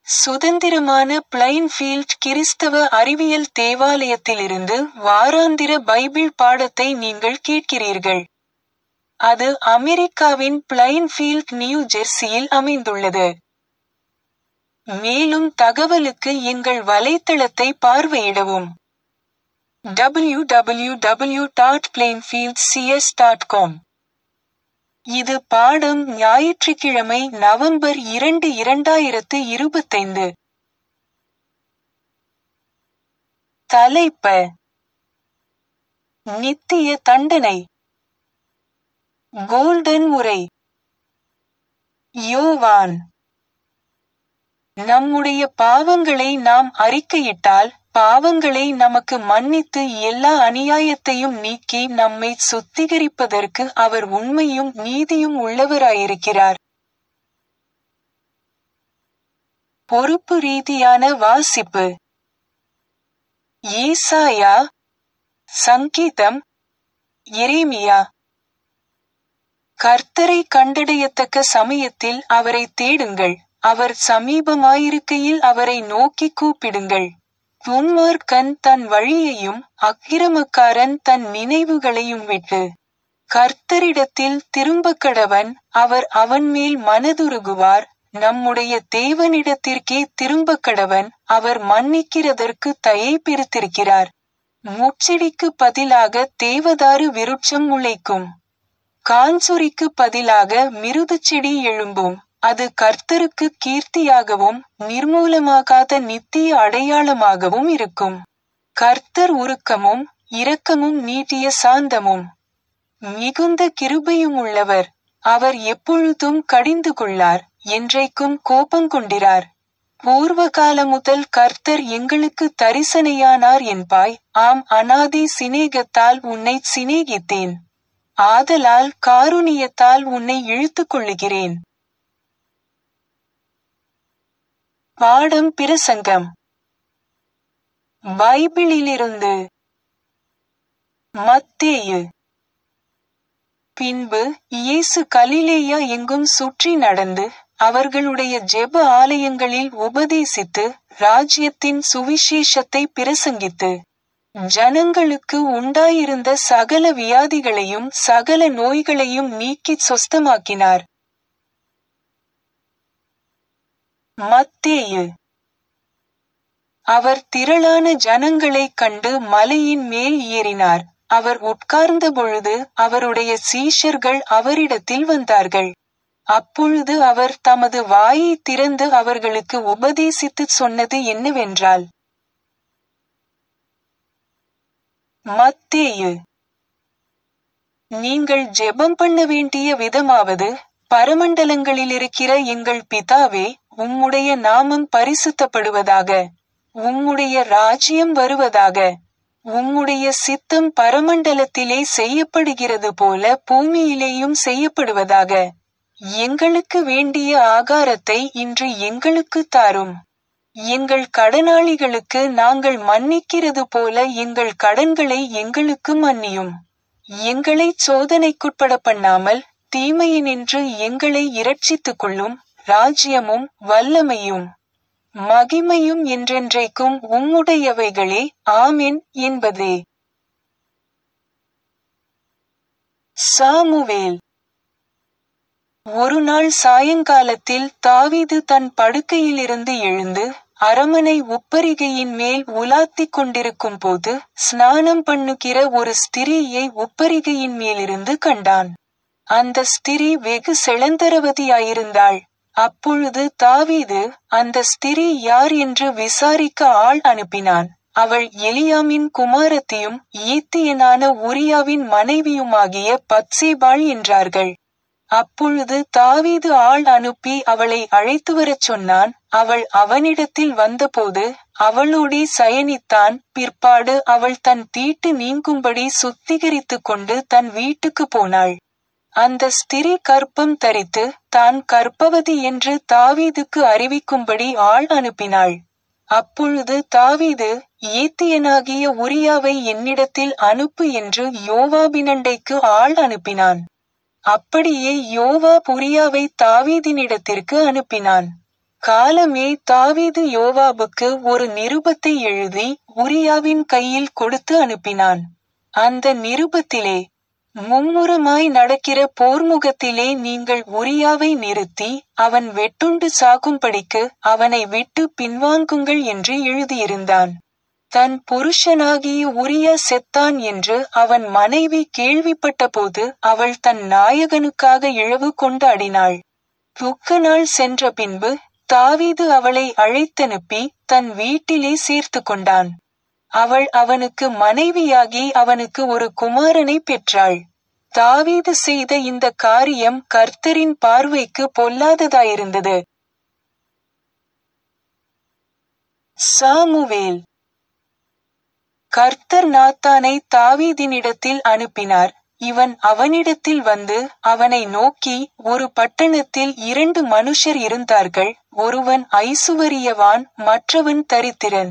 சுதந்திரமான பிளைன்ஃபீல்ட் கிறிஸ்தவ அறிவியல் தேவாலயத்திலிருந்து வாராந்திர பைபிள் பாடத்தை நீங்கள் கேட்கிறீர்கள். அது அமெரிக்காவின் பிளைன்ஃபீல்ட் நியூ ஜெர்சியில் அமைந்துள்ளது. மேலும் தகவலுக்கு எங்கள் வலைத்தளத்தை பார்வையிடவும். www.plainfieldcs.com இது பாடம் ஞாயிற்றுக்கிழமை நவம்பர் இரண்டு இரண்டாயிரத்து இருபத்தைந்து. தலைப்ப நித்திய தண்டனை கோல்டன் உரை யோவான் நம்முடைய பாவங்களை நாம் அறிக்கையிட்டால் பாவங்களை நமக்கு மன்னித்து எல்லா அநியாயத்தையும் நீக்கி நம்மை சுத்திகரிப்பதற்கு அவர் உண்மையும் நீதியும் உள்ளவராயிருக்கிறார். பொறுப்பு ரீதியான வாசிப்பு ஏசாயா சங்கீதம் எரேமியா கர்த்தரை கண்டடையத்தக்க சமயத்தில் அவரை தேடுங்கள் அவர் சமீபமாயிருக்கையில் அவரை நோக்கி கூப்பிடுங்கள் துன்மார்க்கன் தன் வழியையும் அக்கிரமக்காரன் தன் நினைவுகளையும் விட்டு கர்த்தரிடத்தில் திரும்பக்கடவன் அவர் அவன்மேல் மனதுருகுவார் நம்முடைய தேவனிடத்திற்கே திரும்பக்கடவன் அவர் மன்னிக்கிறதற்கு தயை பெருத்திருக்கிறார் முச்செடிக்கு பதிலாக தேவதாரு விருட்சம் முளைக்கும் காஞ்சொரிக்கு பதிலாக மிருதுச்செடி எழும்பும் அது கர்த்தருக்கு கீர்த்தியாகவும் நிர்மூலமாகாத நித்திய அடையாளமாகவும் இருக்கும் கர்த்தர் உருக்கமும் இரக்கமும் நீட்டிய சாந்தமும் மிகுந்த கிருபையும் உள்ளவர் அவர் எப்பொழுதும் கடிந்து கொள்ளார் என்றைக்கும் கோபங்கொண்டிரார் பூர்வகால முதல் கர்த்தர் எங்களுக்கு தரிசனையானார் என்பாய் ஆம் அனாதி சிநேகத்தால் உன்னை சிநேகித்தேன் ஆதலால் காருணியத்தால் உன்னை இழுத்துக் கொள்ளுகிறேன் பாடம் பிரசங்கம் பைபிளிலிருந்து மத்தேயு பின்பு இயேசு கலிலேயா எங்கும் சுற்றி நடந்து அவர்களுடைய ஜெப ஆலயங்களில் உபதேசித்து ராஜ்யத்தின் சுவிசேஷத்தை பிரசங்கித்து ஜனங்களுக்கு உண்டாயிருந்த சகல வியாதிகளையும் சகல நோய்களையும் நீக்கிச் சொஸ்தமாக்கினார் மத்தேயு அவர் திரளான ஜனங்களைக் கண்டு மலையின் மேல் ஏறினார் அவர் உட்கார்ந்த பொழுது அவருடைய சீஷர்கள் அவரிடத்தில் வந்தார்கள் அப்பொழுது அவர் தமது வாயை திறந்து அவர்களுக்கு உபதேசித்துச் சொன்னது என்னவென்றால் மத்தேயு நீங்கள் ஜெபம் பண்ண வேண்டிய விதமாவது பரமண்டலங்களிலிருக்கிற எங்கள் பிதாவே உம்முடைய நாமம் பரிசுத்தப்படுவதாக உம்முடைய ராஜ்யம் வருவதாக உம்முடைய சித்தம் பரமண்டலத்திலே செய்யப்படுகிறது போல பூமியிலேயும் செய்யப்படுவதாக எங்களுக்கு வேண்டிய ஆகாரத்தை இன்று எங்களுக்கு தாரும் எங்கள் கடனாளிகளுக்கு நாங்கள் மன்னிக்கிறது போல எங்கள் கடன்களை எங்களுக்கு மன்னியும் எங்களை சோதனைக்குட்பட பண்ணாமல் தீமையினின்று எங்களை இரட்சித்துக் கொள்ளும் ராஜ்யமும் வல்லமையும் மகிமையும் என்றென்றைக்கும் உம்முடையவைகளே ஆமென் என்பதே சாமுவேல் ஒரு நாள் சாயங்காலத்தில் தாவீது தன் படுக்கையிலிருந்து எழுந்து அரமனை உப்பரிகையின் மேல் உலாத்திக் கொண்டிருக்கும் போது ஸ்நானம் பண்ணுகிற ஒரு ஸ்திரீயை உப்பரிகையின் மேலிருந்து கண்டான் அந்த ஸ்திரீ வெகு செளந்தரவதியாயிருந்தாள் அப்பொழுது தாவீது அந்த ஸ்திரீ யார் என்று விசாரிக்க ஆள் அனுப்பினான் அவள் எலியாமின் குமாரத்தியும் ஈத்தியனான உரியாவின் மனைவியுமாகிய பத்சேபாள் என்றார்கள் அப்பொழுது தாவீது ஆள் அனுப்பி அவளை அழைத்து வரச் சொன்னான் அவள் அவனிடத்தில் வந்தபோது அவளோடே சயனித்தான் பிற்பாடு அவள் தன் தீட்டு நீங்கும்படி சுத்திகரித்துக் கொண்டு தன் வீட்டுக்கு போனாள் அந்த ஸ்திரீ கற்பம் தரித்து தான் கற்பவதி என்று தாவீதுக்கு அறிவிக்கும்படி ஆள் அனுப்பினாள் அப்பொழுது தாவீது ஏத்தியனாகிய உரியாவை என்னிடத்தில் அனுப்பு என்று யோவாபினண்டைக்கு ஆள் அனுப்பினான் அப்படியே யோவா புரியாவை தாவீதினிடத்திற்கு அனுப்பினான் காலமே தாவீது யோவாபுக்கு ஒரு நிருபத்தை எழுதி உரியாவின் கையில் கொடுத்து அனுப்பினான் அந்த நிருபத்திலே மும்முரமாய் நடக்கிற போர்முகத்திலே நீங்கள் உரியாவை நிறுத்தி அவன் வெட்டுண்டு சாகும்படிக்கு அவனை விட்டு பின்வாங்குங்கள் என்று எழுதியிருந்தான் தன் புருஷனாகிய உரியா செத்தான் என்று அவன் மனைவி கேள்விப்பட்டபோது அவள் தன் நாயகனுக்காக இழவு கொண்டாடினாள் துக்க நாள் சென்ற பின்பு தாவீது அவளை அழைத்தனுப்பி தன் வீட்டிலே சேர்த்து கொண்டான் அவள் அவனுக்கு மனைவியாகி அவனுக்கு ஒரு குமாரனை பெற்றாள் தாவீது செய்த இந்த காரியம் கர்த்தரின் பார்வைக்கு பொல்லாததாயிருந்தது சாமுவேல் கர்த்தர் நாத்தானை தாவீதினிடத்தில் அனுப்பினார் இவன் அவனிடத்தில் வந்து அவனை நோக்கி ஒரு பட்டணத்தில் இரண்டு மனுஷர் இருந்தார்கள் ஒருவன் ஐசுவரியவான் மற்றவன் தரித்திரன்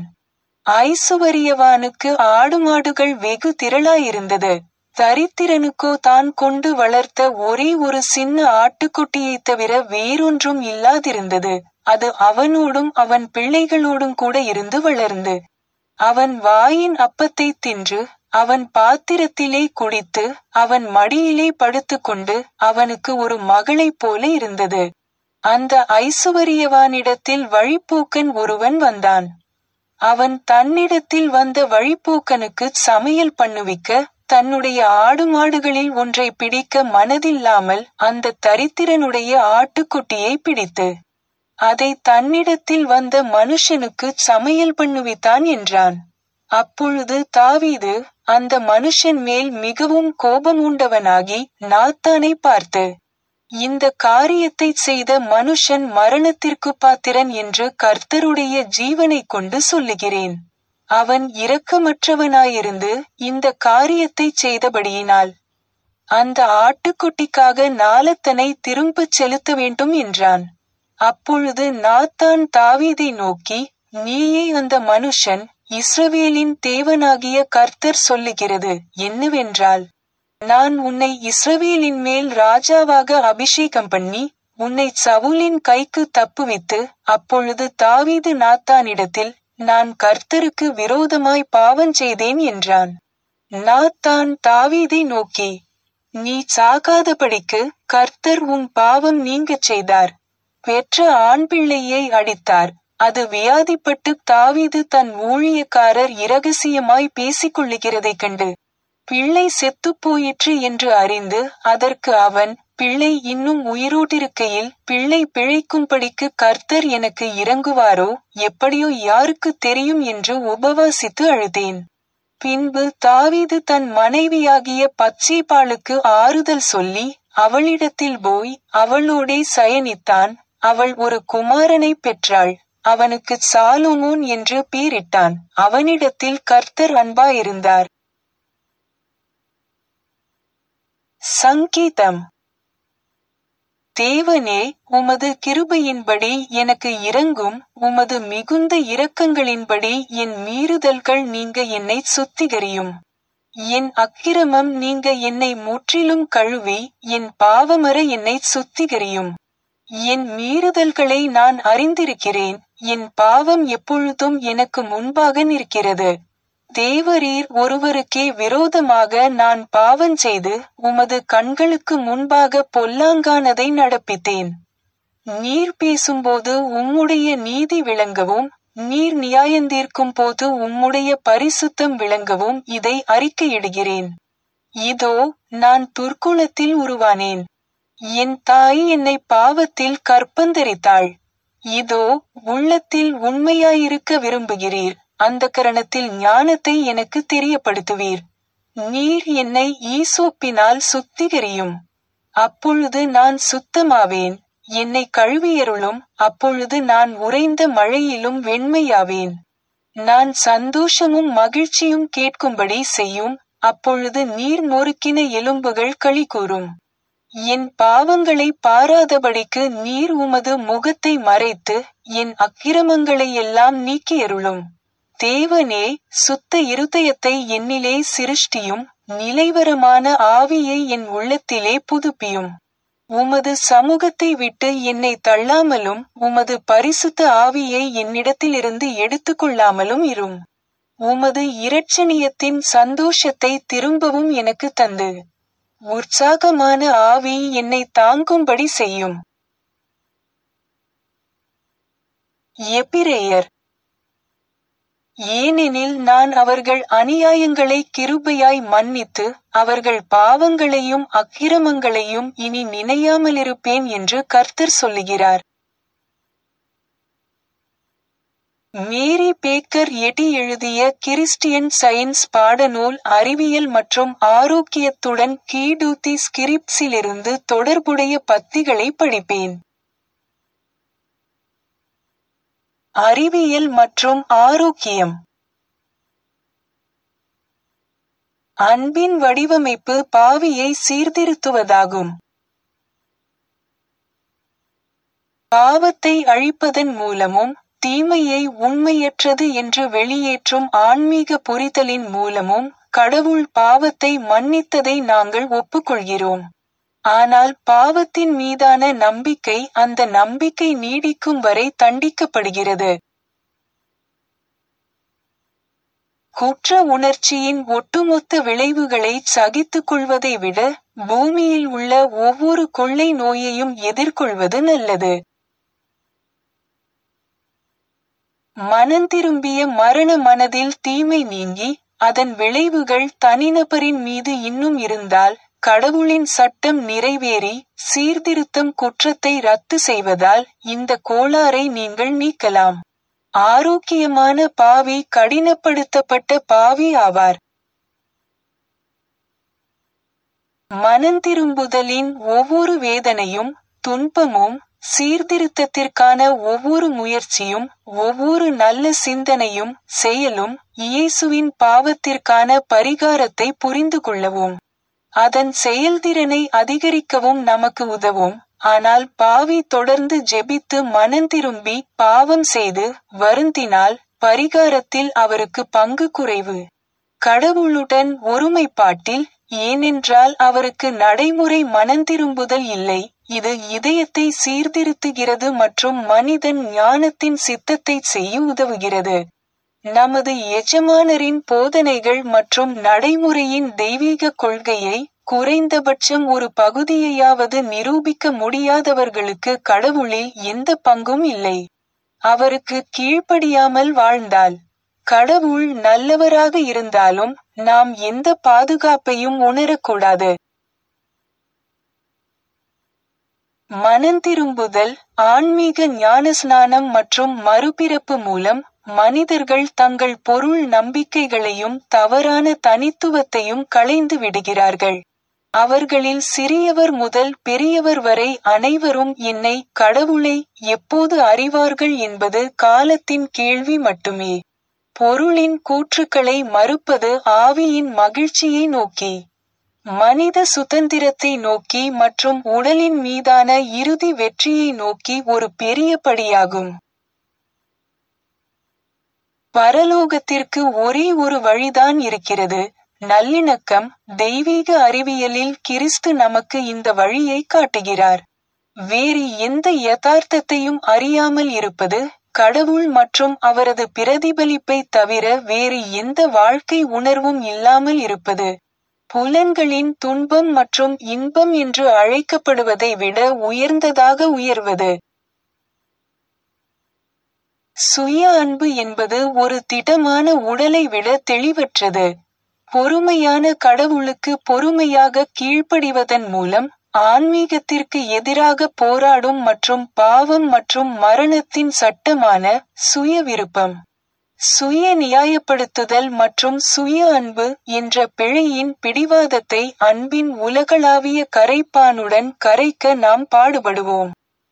ஐசுவரியவானுக்கு ஆடு மாடுகள் வெகு திரளாயிருந்தது தரித்திரனுக்கோ தான் கொண்டு வளர்த்த ஒரே ஒரு சின்ன ஆட்டுக்குட்டியைத் தவிர வேறொன்றும் இல்லாதிருந்தது அது அவனோடும் அவன் பிள்ளைகளோடும் கூட இருந்து வளர்ந்து அவன் வாயின் அப்பத்தை தின்று அவன் பாத்திரத்திலே குடித்து அவன் மடியிலே படுத்துக்கொண்டு அவனுக்கு ஒரு மகளைப் போல இருந்தது அந்த ஐசுவரியவானிடத்தில் வழிப்போக்கன் ஒருவன் வந்தான் அவன் தன்னிடத்தில் வந்த வழிப்போக்கனுக்கு சமையல் பண்ணுவிக்க தன்னுடைய ஆடு மாடுகளில் ஒன்றை பிடிக்க மனதில்லாமல் அந்த தரித்திரனுடைய ஆட்டுக்குட்டியை பிடித்து அதை தன்னிடத்தில் வந்த மனுஷனுக்கு சமையல் பண்ணுவித்தான் என்றான் அப்பொழுது தாவீது அந்த மனுஷன் மேல் மிகவும் கோபமூண்டவனாகி நாத்தானை பார்த்து இந்த காரியத்தை செய்த மனுஷன் மரணத்திற்கு பாத்திரன் என்று கர்த்தருடைய ஜீவனை கொண்டு சொல்லுகிறேன் அவன் இரக்கமற்றவனாயிருந்து இந்த காரியத்தை செய்தபடியினால் அந்த ஆட்டுக்குட்டிக்காக நாளத்தனை திரும்பச் செலுத்த வேண்டும் என்றான் அப்பொழுது நாத்தான் தாவீதை நோக்கி நீயே அந்த மனுஷன் இஸ்ரவேலின் தேவனாகிய கர்த்தர் சொல்லுகிறது என்னவென்றால் நான் உன்னை இஸ்ரவேலின் மேல் ராஜாவாக அபிஷேகம் பண்ணி உன்னை சவுலின் கைக்கு தப்புவித்து அப்பொழுது தாவீது நாத்தானிடத்தில் நான் கர்த்தருக்கு விரோதமாய் பாவம் செய்தேன் என்றான் நாத்தான் தாவீதை நோக்கி நீ சாகாதபடிக்கு கர்த்தர் உன் பாவம் நீங்கச் செய்தார் பெற்ற ஆண் பிள்ளையை அடித்தார் அது வியாதிப்பட்டு தாவீது தன் ஊழியக்காரர் இரகசியமாய் பேசிக் கொள்ளுகிறதைக் கண்டு பிள்ளை செத்துப் போயிற்று என்று அறிந்து அதற்கு அவன் பிள்ளை இன்னும் உயிரோட்டிருக்கையில் பிள்ளை பிழைக்கும்படிக்கு கர்த்தர் எனக்கு இறங்குவாரோ எப்படியோ யாருக்கு தெரியும் என்று உபவாசித்து அழுதேன் பின்பு தாவீது தன் மனைவியாகிய பச்சைபாளுக்கு ஆறுதல் சொல்லி அவளிடத்தில் போய் அவளோடே சயனித்தான் அவள் ஒரு குமாரனை பெற்றாள் அவனுக்கு சாலோமோன் என்று பேரிட்டான் அவனிடத்தில் கர்த்தர் அன்பாயிருந்தார் சங்கீதம் தேவனே உமது கிருபையின்படி எனக்கு இறங்கும் உமது மிகுந்த இரக்கங்களின்படி என் மீறுதல்கள் நீங்க என்னை சுத்திகரியும் என் அக்கிரமம் நீங்க என்னை முற்றிலும் கழுவி என் பாவமர என்னை சுத்திகரியும் என் மீறுதல்களை நான் அறிந்திருக்கிறேன் என் பாவம் எப்பொழுதும் எனக்கு முன்பாக நிற்கிறது தேவரீர் ஒருவருக்கே விரோதமாக நான் பாவம் செய்து உமது கண்களுக்கு முன்பாக பொல்லாங்கானதை நடப்பித்தேன் நீர் பேசும்போது உம்முடைய நீதி விளங்கவும் நீர் நியாயந்தீர்க்கும் போது உம்முடைய பரிசுத்தம் விளங்கவும் இதை அறிக்கையிடுகிறேன் இதோ நான் துர்க்குணத்தில் உருவானேன் என் தாய் என்னை பாவத்தில் கற்பந்தரித்தாள் இதோ உள்ளத்தில் உண்மையாயிருக்க விரும்புகிறீர் அந்த கரணத்தில் ஞானத்தை எனக்கு தெரியப்படுத்துவீர் நீர் என்னை ஈசோப்பினால் சுத்திகரியும் அப்பொழுது நான் சுத்தமாவேன் என்னை கழுவியருளும் அப்பொழுது நான் உறைந்த மழையிலும் வெண்மையாவேன் நான் சந்தோஷமும் மகிழ்ச்சியும் கேட்கும்படி செய்யும் அப்பொழுது நீர் நொறுக்கின எலும்புகள் களி கூறும் என் பாவங்களை பாராதபடிக்கு நீர் உமது முகத்தை மறைத்து என் அக்கிரமங்களை எல்லாம் நீக்கியருளும் தேவனே சுத்த இருதயத்தை என்னிலே சிருஷ்டியும் நிலைவரமான ஆவியை என் உள்ளத்திலே புதுப்பியும் உமது சமூகத்தை விட்டு என்னை தள்ளாமலும் உமது பரிசுத்த ஆவியை என்னிடத்திலிருந்து எடுத்துக்கொள்ளாமலும் இரும் உமது இரட்சணியத்தின் சந்தோஷத்தை திரும்பவும் எனக்கு தந்து உற்சாகமான ஆவி என்னை தாங்கும்படி செய்யும் எபிரேயர் ஏனெனில் நான் அவர்கள் அநியாயங்களை கிருபையாய் மன்னித்து அவர்கள் பாவங்களையும் அக்கிரமங்களையும் இனி நினையாமலிருப்பேன் என்று கர்த்தர் சொல்லுகிறார் மேரி பேக்கர் எட்டி எழுதிய கிறிஸ்டியன் சயின்ஸ் பாடநூல் அறிவியல் மற்றும் ஆரோக்கியத்துடன் கீடூத்தி ஸ்கிரிப்ட்ஸிலிருந்து தொடர்புடைய பத்திகளை படிப்பேன் அறிவியல் மற்றும் ஆரோக்கியம் அன்பின் வடிவமைப்பு பாவியை சீர்திருத்துவதாகும் பாவத்தை அழிப்பதன் மூலமும் தீமையை உண்மையற்றது என்று வெளியேற்றும் ஆன்மீக புரிதலின் மூலமும் கடவுள் பாவத்தை மன்னித்ததை நாங்கள் ஒப்புக்கொள்கிறோம் ஆனால் பாவத்தின் மீதான நம்பிக்கை அந்த நம்பிக்கை நீடிக்கும் வரை தண்டிக்கப்படுகிறது குற்ற உணர்ச்சியின் ஒட்டுமொத்த விளைவுகளை சகித்துக் கொள்வதை விட பூமியில் உள்ள ஒவ்வொரு கொள்ளை நோயையும் எதிர்கொள்வது நல்லது மனந்திரும்பிய மரண மனதில் தீமை நீங்கி அதன் விளைவுகள் தனிநபரின் மீது இன்னும் இருந்தால் கடவுளின் சட்டம் நிறைவேறி சீர்திருத்தம் குற்றத்தை ரத்து செய்வதால் இந்த கோளாறை நீங்கள் நீக்கலாம் ஆரோக்கியமான பாவி கடினப்படுத்தப்பட்ட பாவி ஆவார் மனந்திரும்புதலின் ஒவ்வொரு வேதனையும் துன்பமும் சீர்திருத்தத்திற்கான ஒவ்வொரு முயற்சியும் ஒவ்வொரு நல்ல சிந்தனையும் செயலும் இயேசுவின் பாவத்திற்கான பரிகாரத்தை புரிந்து கொள்ளவும் அதன் செயல்திறனை அதிகரிக்கவும் நமக்கு உதவும் ஆனால் பாவி தொடர்ந்து ஜெபித்து மனந்திரும்பி பாவம் செய்து வருந்தினால் பரிகாரத்தில் அவருக்கு பங்கு குறைவு கடவுளுடன் ஒருமைப்பாட்டில் ஏனென்றால் அவருக்கு நடைமுறை மனந்திரும்புதல் இல்லை இது இதயத்தை சீர்திருத்துகிறது மற்றும் மனிதன் ஞானத்தின் சித்தத்தை செய்ய உதவுகிறது நமது எஜமானரின் போதனைகள் மற்றும் நடைமுறையின் தெய்வீக கொள்கையை குறைந்தபட்சம் ஒரு பகுதியையாவது நிரூபிக்க முடியாதவர்களுக்கு கடவுளில் எந்த பங்கும் இல்லை அவருக்கு கீழ்ப்படியாமல் வாழ்ந்தால் கடவுள் நல்லவராக இருந்தாலும் நாம் எந்த பாதுகாப்பையும் உணரக்கூடாது மனந்திரும்புதல் ஆன்மீக ஞானஸ்நானம் மற்றும் மறுபிறப்பு மூலம் மனிதர்கள் தங்கள் பொருள் நம்பிக்கைகளையும் தவறான தனித்துவத்தையும் களைந்து விடுகிறார்கள் அவர்களில் சிறியவர் முதல் பெரியவர் வரை அனைவரும் என்னை கடவுளை எப்போது அறிவார்கள் என்பது காலத்தின் கேள்வி மட்டுமே பொருளின் கூற்றுக்களை மறுப்பது ஆவியின் மகிழ்ச்சியை நோக்கி மனித சுதந்திரத்தை நோக்கி மற்றும் உடலின் மீதான இறுதி வெற்றியை நோக்கி ஒரு பெரிய படியாகும் பரலோகத்திற்கு ஒரே ஒரு வழிதான் இருக்கிறது நல்லிணக்கம் தெய்வீக அறிவியலில் கிறிஸ்து நமக்கு இந்த வழியை காட்டுகிறார் வேறு எந்த யதார்த்தத்தையும் அறியாமல் இருப்பது கடவுள் மற்றும் அவரது பிரதிபலிப்பை தவிர வேறு எந்த வாழ்க்கை உணர்வும் இல்லாமல் இருப்பது புலன்களின் துன்பம் மற்றும் இன்பம் என்று அழைக்கப்படுவதை விட உயர்ந்ததாக உயர்வது சுய அன்பு என்பது ஒரு திடமான உடலை விட தெளிவற்றது பொறுமையான கடவுளுக்கு பொறுமையாக கீழ்ப்படிவதன் மூலம் ஆன்மீகத்திற்கு எதிராக போராடும் மற்றும் பாவம் மற்றும் மரணத்தின் சட்டமான சுய விருப்பம் சுய நியாயப்படுத்துதல் மற்றும் சுய அன்பு என்ற பிழையின் பிடிவாதத்தை அன்பின் உலகளாவிய கரைப்பானுடன் கரைக்க நாம் பாடுபடுவோம்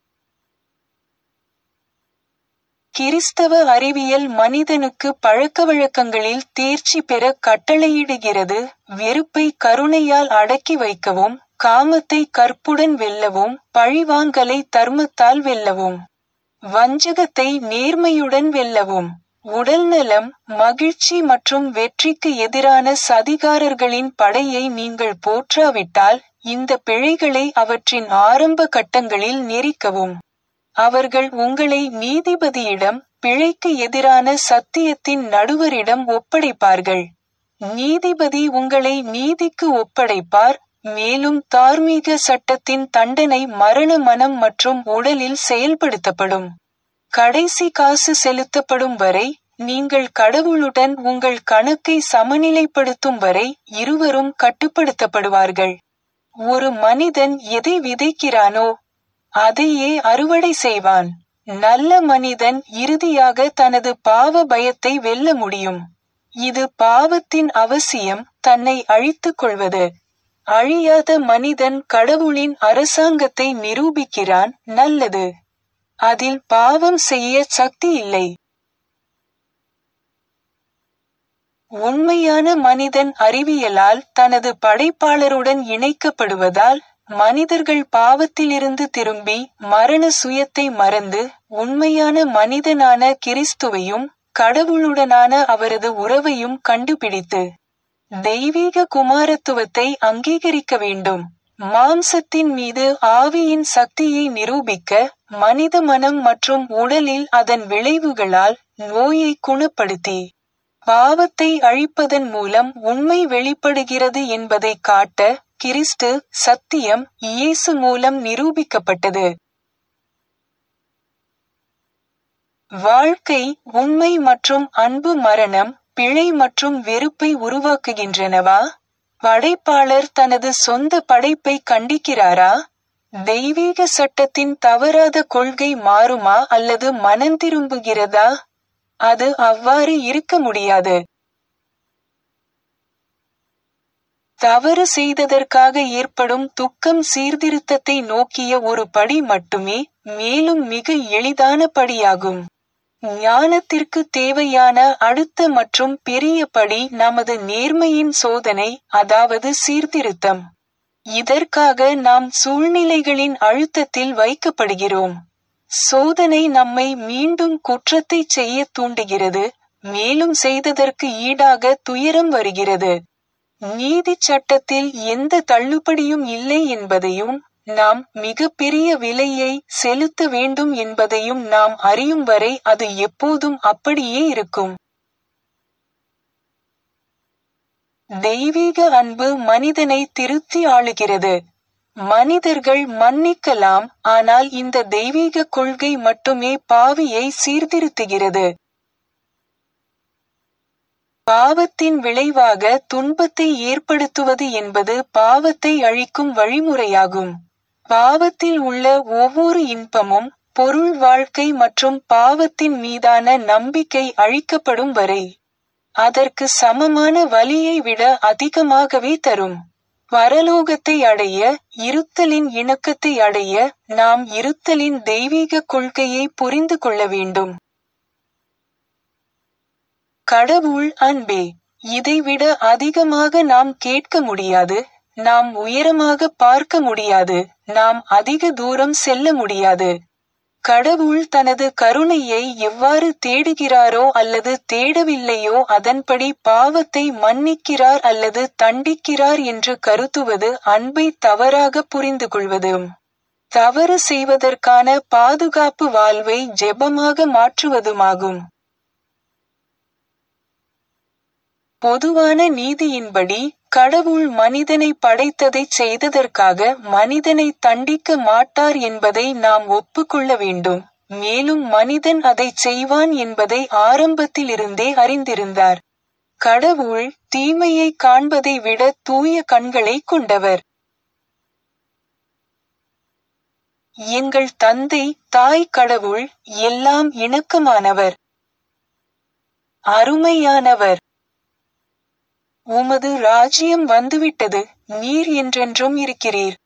கிறிஸ்தவ அறிவியல் மனிதனுக்கு பழக்கவழக்கங்களில் தேர்ச்சி பெற கட்டளையிடுகிறது வெறுப்பை கருணையால் அடக்கி வைக்கவும் காமத்தை கற்புடன் வெல்லவும் பழிவாங்கலை தர்மத்தால் வெல்லவும் வஞ்சகத்தை நேர்மையுடன் வெல்லவும் உடல்நலம் மகிழ்ச்சி மற்றும் வெற்றிக்கு எதிரான சதிகாரர்களின் படையை நீங்கள் போற்றாவிட்டால் இந்த பிழைகளை அவற்றின் ஆரம்ப கட்டங்களில் நெரிக்கவும் அவர்கள் உங்களை நீதிபதியிடம் பிழைக்கு எதிரான சத்தியத்தின் நடுவரிடம் ஒப்படைப்பார்கள் நீதிபதி உங்களை நீதிக்கு ஒப்படைப்பார் மேலும் தார்மீக சட்டத்தின் தண்டனை மரண மனம் மற்றும் உடலில் செயல்படுத்தப்படும் கடைசி காசு செலுத்தப்படும் வரை நீங்கள் கடவுளுடன் உங்கள் கணக்கை சமநிலைப்படுத்தும் வரை இருவரும் கட்டுப்படுத்தப்படுவார்கள் ஒரு மனிதன் எதை விதைக்கிறானோ அதையே அறுவடை செய்வான் நல்ல மனிதன் இறுதியாக தனது பாவ பயத்தை வெல்ல முடியும் இது பாவத்தின் அவசியம் தன்னை அழித்துக் கொள்வது அழியாத மனிதன் கடவுளின் அரசாங்கத்தை நிரூபிக்கிறான் நல்லது அதில் பாவம் செய்ய சக்தி இல்லை உண்மையான மனிதன் அறிவியலால் தனது படைப்பாளருடன் இணைக்கப்படுவதால் மனிதர்கள் பாவத்திலிருந்து திரும்பி மரண சுயத்தை மறந்து உண்மையான மனிதனான கிறிஸ்துவையும் கடவுளுடனான அவரது உறவையும் கண்டுபிடித்து தெய்வீக குமாரத்துவத்தை அங்கீகரிக்க வேண்டும் மாம்சத்தின் மீது ஆவியின் சக்தியை நிரூபிக்க மனித மனம் மற்றும் உடலில் அதன் விளைவுகளால் நோயை குணப்படுத்தி பாவத்தை அழிப்பதன் மூலம் உண்மை வெளிப்படுகிறது என்பதை காட்ட கிறிஸ்து சத்தியம் இயேசு மூலம் நிரூபிக்கப்பட்டது வாழ்க்கை உண்மை மற்றும் அன்பு மரணம் பிழை மற்றும் வெறுப்பை உருவாக்குகின்றனவா படைப்பாளர் தனது சொந்த படைப்பை கண்டிக்கிறாரா தெய்வீக சட்டத்தின் தவறாத கொள்கை மாறுமா அல்லது மனந்திரும்புகிறதா அது அவ்வாறு இருக்க முடியாது தவறு செய்ததற்காக ஏற்படும் துக்கம் சீர்திருத்தத்தை நோக்கிய ஒரு படி மட்டுமே மேலும் மிக எளிதான படியாகும் ஞானத்திற்கு தேவையான அடுத்த மற்றும் பெரிய படி நமது நேர்மையின் சோதனை அதாவது சீர்திருத்தம் இதற்காக நாம் சூழ்நிலைகளின் அழுத்தத்தில் வைக்கப்படுகிறோம் சோதனை நம்மை மீண்டும் குற்றத்தை செய்ய தூண்டுகிறது மேலும் செய்ததற்கு ஈடாக துயரம் வருகிறது நீதி சட்டத்தில் எந்த தள்ளுபடியும் இல்லை என்பதையும் நாம் மிக பெரிய விலையை செலுத்த வேண்டும் என்பதையும் நாம் அறியும் வரை அது எப்போதும் அப்படியே இருக்கும் தெய்வீக அன்பு மனிதனை திருத்தி ஆளுகிறது மனிதர்கள் மன்னிக்கலாம் ஆனால் இந்த தெய்வீக கொள்கை மட்டுமே பாவியை சீர்திருத்துகிறது பாவத்தின் விளைவாக துன்பத்தை ஏற்படுத்துவது என்பது பாவத்தை அழிக்கும் வழிமுறையாகும் பாவத்தில் உள்ள ஒவ்வொரு இன்பமும் பொருள் வாழ்க்கை மற்றும் பாவத்தின் மீதான நம்பிக்கை அழிக்கப்படும் வரை அதற்கு சமமான வலியை விட அதிகமாகவே தரும் பரலோகத்தை அடைய இருத்தலின் இணக்கத்தை அடைய நாம் இருத்தலின் தெய்வீக கொள்கையை புரிந்து கொள்ள வேண்டும் கடவுள் அன்பே இதைவிட அதிகமாக நாம் கேட்க முடியாது நாம் உயரமாக பார்க்க முடியாது நாம் அதிக தூரம் செல்ல முடியாது கடவுள் தனது கருணையை எவ்வாறு தேடுகிறாரோ அல்லது தேடவில்லையோ அதன்படி பாவத்தை மன்னிக்கிறார் அல்லது தண்டிக்கிறார் என்று கருத்துவது அன்பை தவறாக புரிந்து கொள்வதும் தவறு செய்வதற்கான பாதுகாப்பு வாழ்வை ஜெபமாக மாற்றுவதுமாகும் பொதுவான நீதியின்படி கடவுள் மனிதனை படைத்ததைச் செய்ததற்காக மனிதனை தண்டிக்க மாட்டார் என்பதை நாம் ஒப்புக்கொள்ள வேண்டும் மேலும் மனிதன் அதைச் செய்வான் என்பதை ஆரம்பத்திலிருந்தே அறிந்திருந்தார் கடவுள் தீமையை காண்பதை விட தூய கண்களை கொண்டவர் எங்கள் தந்தை தாய் கடவுள் எல்லாம் இணக்கமானவர் அருமையானவர் உமது ராஜ்யம் வந்துவிட்டது நீர் என்றென்றும் இருக்கிறீர்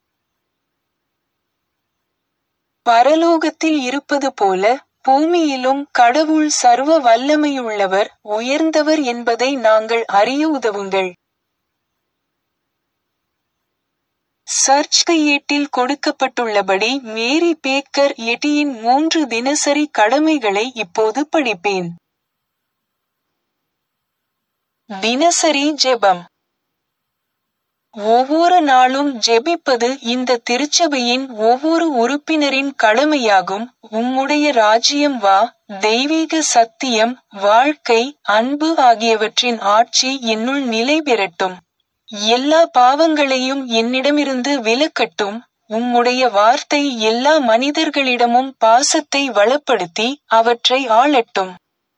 பரலோகத்தில் இருப்பது போல பூமியிலும் கடவுள் சர்வ வல்லமையுள்ளவர் உயர்ந்தவர் என்பதை நாங்கள் அறிய உதவுங்கள் சர்ச் கையேட்டில் கொடுக்கப்பட்டுள்ளபடி மேரி பேக்கர் எட்டியின் மூன்று தினசரி கடமைகளை இப்போது படிப்பேன் தினசரி ஜெபம் ஒவ்வொரு நாளும் ஜெபிப்பது இந்த திருச்சபையின் ஒவ்வொரு உறுப்பினரின் கடமையாகும் உம்முடைய ராஜ்யம் வா தெய்வீக சத்தியம் வாழ்க்கை அன்பு ஆகியவற்றின் ஆட்சி என்னுள் நிலை பெறட்டும் எல்லா பாவங்களையும் என்னிடமிருந்து விலக்கட்டும் உம்முடைய வார்த்தை எல்லா மனிதர்களிடமும் பாசத்தை வளப்படுத்தி அவற்றை ஆளட்டும்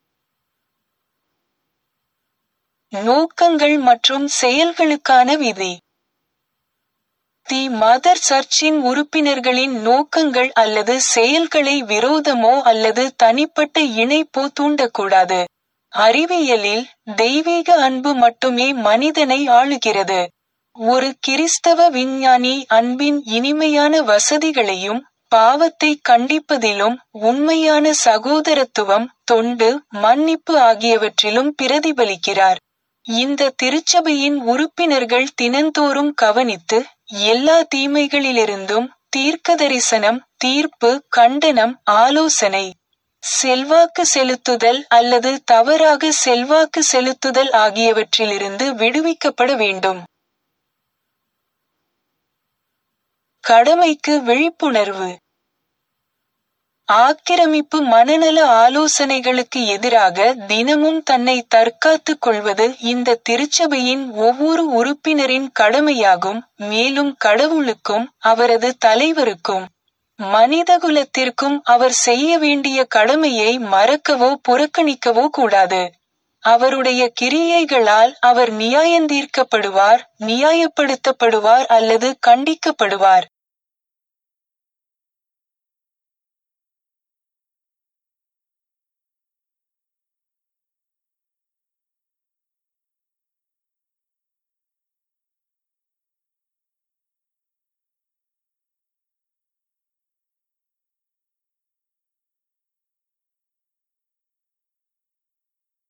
நோக்கங்கள் மற்றும் செயல்களுக்கான விதி தி மதர் சர்ச்சின் உறுப்பினர்களின் நோக்கங்கள் அல்லது செயல்களை விரோதமோ அல்லது தனிப்பட்ட இணைப்போ தூண்டக்கூடாது அறிவியலில் தெய்வீக அன்பு மட்டுமே மனிதனை ஆளுகிறது ஒரு கிறிஸ்தவ விஞ்ஞானி அன்பின் இனிமையான வசதிகளையும் பாவத்தை கண்டிப்பதிலும் உண்மையான சகோதரத்துவம் தொண்டு மன்னிப்பு ஆகியவற்றிலும் பிரதிபலிக்கிறார் இந்த திருச்சபையின் உறுப்பினர்கள் தினந்தோறும் கவனித்து எல்லா தீமைகளிலிருந்தும் தீர்க்கதரிசனம் தீர்ப்பு கண்டனம் ஆலோசனை செல்வாக்கு செலுத்துதல் அல்லது தவறாக செல்வாக்கு செலுத்துதல் ஆகியவற்றிலிருந்து விடுவிக்கப்பட வேண்டும் கடமைக்கு விழிப்புணர்வு ஆக்கிரமிப்பு மனநல ஆலோசனைகளுக்கு எதிராக தினமும் தன்னை தற்காத்துக் கொள்வது இந்த திருச்சபையின் ஒவ்வொரு உறுப்பினரின் கடமையாகும் மேலும் கடவுளுக்கும் அவரது தலைவருக்கும் மனிதகுலத்திற்கும் அவர் செய்ய வேண்டிய கடமையை மறக்கவோ புறக்கணிக்கவோ கூடாது அவருடைய கிரியைகளால் அவர் நியாயந்தீர்க்கப்படுவார் நியாயப்படுத்தப்படுவார் அல்லது கண்டிக்கப்படுவார்